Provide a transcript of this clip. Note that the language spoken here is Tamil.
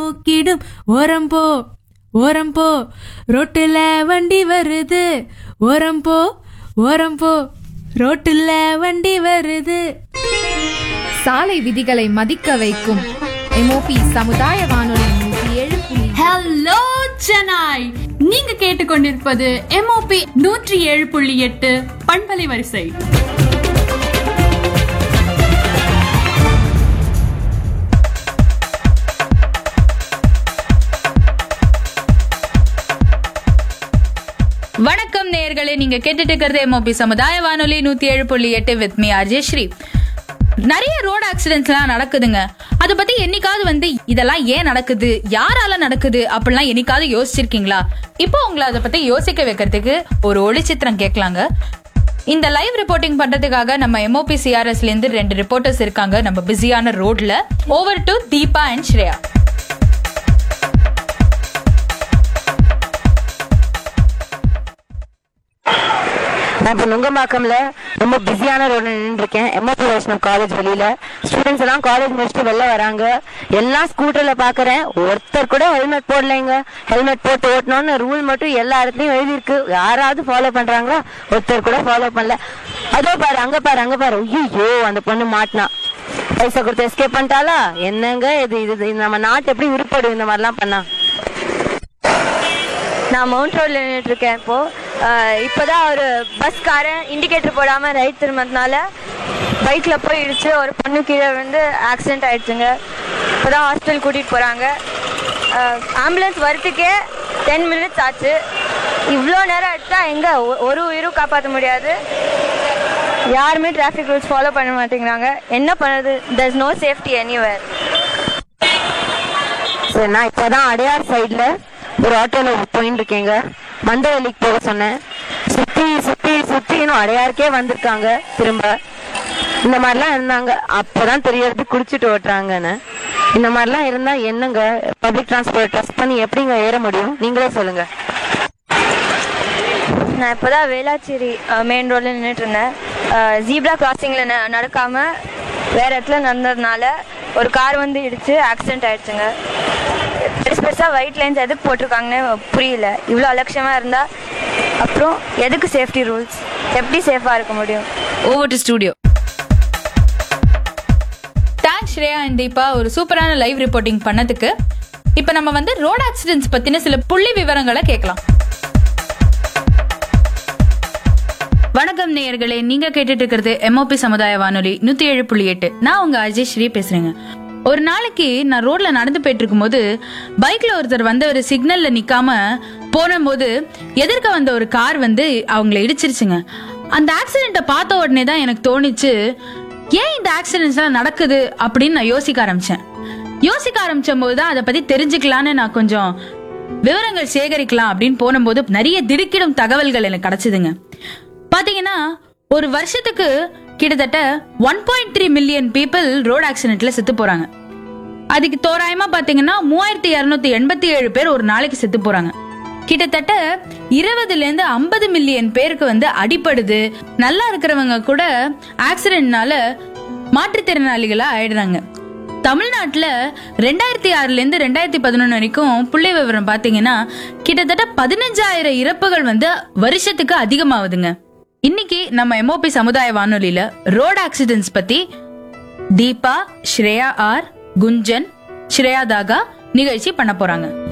தூக்கிடும் ஓரம் போ ஓரம் போ ரோட்டுல வண்டி வருது ஓரம் போ ஓரம் போ ரோட்டுல வண்டி வருது சாலை விதிகளை மதிக்க வைக்கும் எம்ஓபி சமுதாய வானொலி நூற்றி ஏழு புள்ளி ஹலோ சென்னாய் நீங்க கேட்டுக்கொண்டிருப்பது எம்ஓபி நூற்றி ஏழு புள்ளி எட்டு பண்பலை வரிசை வணக்கம் நேயர்களே நீங்க கேட்டுட்டு இருக்கிறது எம்ஓபி சமுதாய வானொலி நூத்தி ஏழு புள்ளி எட்டு வித் மீ அஜய் ஸ்ரீ நிறைய ரோடு ஆக்சிடென்ட்ஸ்லாம் நடக்குதுங்க அதை பத்தி என்னைக்காவது வந்து இதெல்லாம் ஏன் நடக்குது யாரால நடக்குது அப்படிலாம் என்னைக்காவது யோசிச்சிருக்கீங்களா இப்போ உங்களை அதை பத்தி யோசிக்க வைக்கிறதுக்கு ஒரு ஒளிச்சித்திரம் கேட்கலாங்க இந்த லைவ் ரிப்போர்ட்டிங் பண்றதுக்காக நம்ம எம்ஓபி சிஆர்எஸ்ல இருந்து ரெண்டு ரிப்போர்ட்டர்ஸ் இருக்காங்க நம்ம பிஸியான ரோட்ல over to Deepa and Shreya நான் இப்போ நுங்கம்பாக்கம்ல ரொம்ப பிஸியான ரோட்ல நின்று இருக்கேன் எம்ஓபி வைஷ்ணவ் காலேஜ் வெளியில ஸ்டூடெண்ட்ஸ் எல்லாம் காலேஜ் முடிச்சுட்டு வெளில வராங்க எல்லாம் ஸ்கூட்டர்ல பாக்குறேன் ஒருத்தர் கூட ஹெல்மெட் போடலைங்க ஹெல்மெட் போட்டு ஓட்டணும்னு ரூல் மட்டும் எல்லா இடத்துலயும் எழுதியிருக்கு யாராவது ஃபாலோ பண்றாங்களா ஒருத்தர் கூட ஃபாலோ பண்ணல அதோ பாரு அங்க பாரு அங்க பாரு ஐயோ அந்த பொண்ணு மாட்டினா பைசா கொடுத்து எஸ்கேப் பண்ணிட்டாளா என்னங்க இது இது இது நம்ம நாட்டு எப்படி உருப்படும் இந்த மாதிரிலாம் பண்ணா நான் மவுண்ட் ரோட்ல நின்றுட்டு இருக்கேன் இப்போ அஹ் இப்போதான் ஒரு பஸ்காரன் இண்டிகேட்டர் போடாம ரைட் திரும்பினதுனால பைக்ல போய் இடிச்சு ஒரு பொண்ணு கீழே வந்து ஆக்சிடென்ட் ஆயிடுச்சுங்க இப்போதான் ஹாஸ்பிட்டல் கூட்டிட்டு போறாங்க ஆம்புலன்ஸ் வரத்துக்கே டென் மினிட்ஸ் ஆச்சு இவ்வளோ நேரம் எடுத்தா எங்க ஒ- ஒரு உயிரும் காப்பாற்ற முடியாது யாருமே டிராஃபிக் ரூல்ஸ் ஃபாலோ பண்ண மாட்டேங்கிறாங்க என்ன பண்ணுறது தஸ் நோ சேஃப்டி எனிவேர் சரி நான் இப்போதான் அடையார் சைடுல ஒரு ஆட்டோல போயின்னு இருக்கேங்க மந்தவெளிக்கு போக சொன்னேன் சுத்தி சுத்தி சுத்தி இன்னும் அடையாருக்கே வந்திருக்காங்க திரும்ப இந்த மாதிரிலாம் இருந்தாங்க அப்பதான் தெரியறது குடிச்சிட்டு ஓட்டுறாங்கன்னு இந்த மாதிரிலாம் இருந்தா என்னங்க பப்ளிக் டிரான்ஸ்போர்ட் ட்ரஸ்ட் பண்ணி எப்படிங்க ஏற முடியும் நீங்களே சொல்லுங்க நான் இப்போதான் வேளாச்சேரி மெயின் ரோட்ல நின்றுட்டு இருந்தேன் ஜீப்ரா கிராசிங்கில் நடக்காம வேற இடத்துல நடந்ததுனால ஒரு கார் வந்து இடிச்சு ஆக்சிடென்ட் ஆயிடுச்சுங்க பெருசு பெருசாக ஒயிட் லைன்ஸ் எதுக்கு போட்டிருக்காங்கன்னு புரியல இவ்வளோ அலட்சியமாக இருந்தால் அப்புறம் எதுக்கு சேஃப்டி ரூல்ஸ் எப்படி சேஃபாக இருக்க முடியும் over to studio thanks Shreya and Deepa ஒரு சூப்பரான லைவ் ரிப்போர்ட்டிங் பண்ணதுக்கு இப்போ நம்ம வந்து ரோட் ஆக்சிடென்ட்ஸ் பத்தின சில புள்ளி விவரங்களை கேட்கலாம் வணக்கம் நேயர்களே நீங்க கேட்டுட்டு இருக்கிறது எம்ஓபி சமுதாய வானொலி நூத்தி ஏழு புள்ளி எட்டு நான் உங்க அஜய் ஸ்ரீ பேசுறேங்க ஒரு நாளைக்கு நான் ரோட்ல நடந்து போயிட்டு இருக்கும்போது பைக்ல ஒருத்தர் வந்தவர் சிக்னல்ல நிக்காம போனபோது எதிர்க்க வந்த ஒரு கார் வந்து அவங்கள இடிச்சிருச்சுங்க அந்த ஆக்சிடென்ட்டை பார்த்த உடனே தான் எனக்கு தோணுச்சு ஏன் இந்த ஆக்சிடென்ட்ஸ் எல்லாம் நடக்குது அப்படின்னு நான் யோசிக்க ஆரம்பிச்சேன் யோசிக்க ஆரம்பிச்ச போது தான் அதை பத்தி தெரிஞ்சுக்கலான்னு நான் கொஞ்சம் விவரங்கள் சேகரிக்கலாம் அப்படின்னு போனபோது நிறைய திடுக்கிடும் தகவல்கள் எனக்கு கிடைச்சதுங்க பாத்தீங்கன்னா ஒரு வருஷத்துக்கு கிட்டத்தட்ட one point three million people road ஆக்சிடென்ட்ல செத்து போறாங்க அதுக்கு தோராயமா பாத்தீங்கன்னா மூவாயிரத்தி இருநூத்தி எண்பத்தி ஏழு பேர் ஒரு நாளைக்கு செத்து போறாங்க கிட்டத்தட்ட இருபதுல இருந்து ஐம்பது மில்லியன் பேருக்கு வந்து அடிபடுது நல்லா இருக்கிறவங்க கூட ஆக்சிடென்ட்னால மாற்றுத்திறனாளிகளா ஆயிடுறாங்க தமிழ்நாட்டுல ரெண்டாயிரத்தி ஆறுல இருந்து ரெண்டாயிரத்தி பதினொன்னு வரைக்கும் புள்ளி விவரம் பாத்தீங்கன்னா கிட்டத்தட்ட பதினஞ்சாயிரம் இறப்புகள் வந்து வருஷத்துக்கு அதிகமாகுதுங்க இன்னைக்கு நம்ம எம்ஓபி சமுதாய வானொலியில ரோட் ஆக்சிடென்ட்ஸ் பத்தி தீபா ஸ்ரேயா ஆர் குஞ்சன் ஸ்ரேயா தாகா நிகழ்ச்சி பண்ண போறாங்க